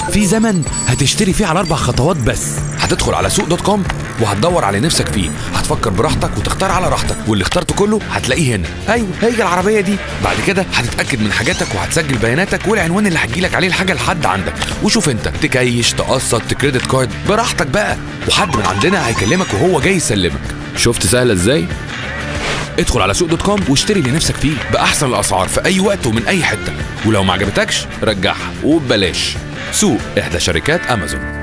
في زمن هتشتري فيه على اربع خطوات بس هتدخل على سوق دوت كوم وهتدور على نفسك فيه هتفكر براحتك وتختار على راحتك واللي اخترته كله هتلاقيه هنا ايوه هي العربيه دي بعد كده هتتاكد من حاجاتك وهتسجل بياناتك والعنوان اللي هتجيلك عليه الحاجه لحد عندك وشوف انت تكيش تقسط تكريدت كارد براحتك بقى وحد من عندنا هيكلمك وهو جاي يسلمك شفت سهله ازاي ادخل على سوق دوت كوم واشتري اللي نفسك فيه باحسن الاسعار في اي وقت ومن اي حته ولو ما عجبتكش رجعها وببلاش سوق احدى شركات امازون